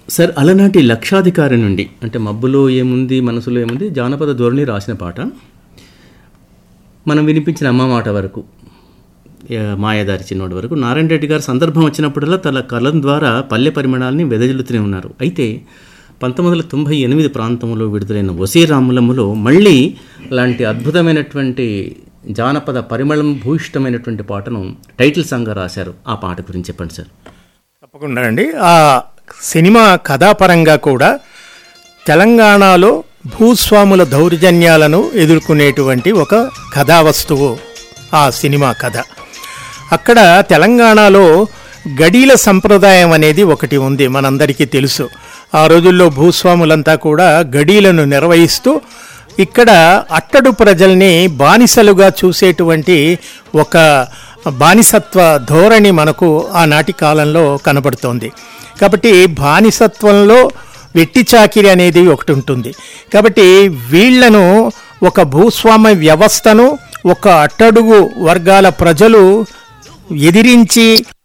sir అలనాటి లక్షాధికారి నుండి అంటే మబ్బులో ఏముంది మనసులో ఏముంది జానపద ధోరణి రాసిన పాట మనం వినిపించిన అమ్మ మాట వరకు ఏ, మాయాదారి చిన్నోడి వరకు నారాయణ రెడ్డి గారు సందర్భం వచ్చినప్పుడల్లా తన కలం ద్వారా పల్లె పరిమాణాలని వెదజల్లుతూనే ఉన్నారు అయితే పంతొమ్మిది వందల తొంభై ఎనిమిది ప్రాంతంలో విడుదలైన వసీ రాములములో మళ్ళీ లాంటి అద్భుతమైనటువంటి జానపద పరిమళం భూయిష్టమైనటువంటి పాటను టైటిల్ సాంగ్గా రాశారు ఆ పాట గురించి చెప్పండి సార్ తప్పకుండా అండి ఆ సినిమా కథాపరంగా కూడా తెలంగాణలో భూస్వాముల దౌర్జన్యాలను ఎదుర్కొనేటువంటి ఒక కథా వస్తువు ఆ సినిమా కథ అక్కడ తెలంగాణలో గడీల సంప్రదాయం అనేది ఒకటి ఉంది మనందరికీ తెలుసు ఆ రోజుల్లో భూస్వాములంతా కూడా గడీలను నిర్వహిస్తూ ఇక్కడ అట్టడు ప్రజల్ని బానిసలుగా చూసేటువంటి ఒక బానిసత్వ ధోరణి మనకు ఆనాటి కాలంలో కనబడుతోంది కాబట్టి బానిసత్వంలో వెట్టి చాకిరి అనేది ఒకటి ఉంటుంది కాబట్టి వీళ్లను ఒక భూస్వామ్య వ్యవస్థను ఒక అట్టడుగు వర్గాల ప్రజలు ఎదిరించి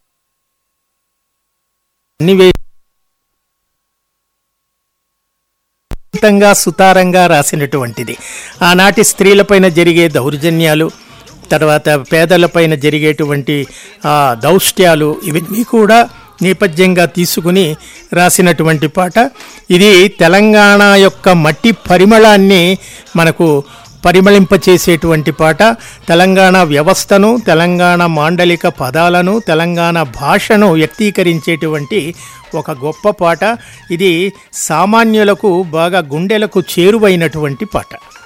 అన్నివే అద్భుతంగా సుతారంగా రాసినటువంటిది ఆనాటి స్త్రీలపైన జరిగే దౌర్జన్యాలు తర్వాత పేదలపైన జరిగేటువంటి ఆ, దౌష్ట్యాలు ఇవన్నీ కూడా నేపథ్యంగా తీసుకుని రాసినటువంటి పాట ఇది తెలంగాణ యొక్క మట్టి పరిమళాన్ని మనకు పరిమళింపచేసేటువంటి పాట తెలంగాణ వ్యవస్థను తెలంగాణ మాండలిక పదాలను తెలంగాణ భాషను వ్యక్తీకరించేటువంటి ఒక గొప్ప పాట ఇది సామాన్యులకు బాగా గుండెలకు చేరువైనటువంటి పాట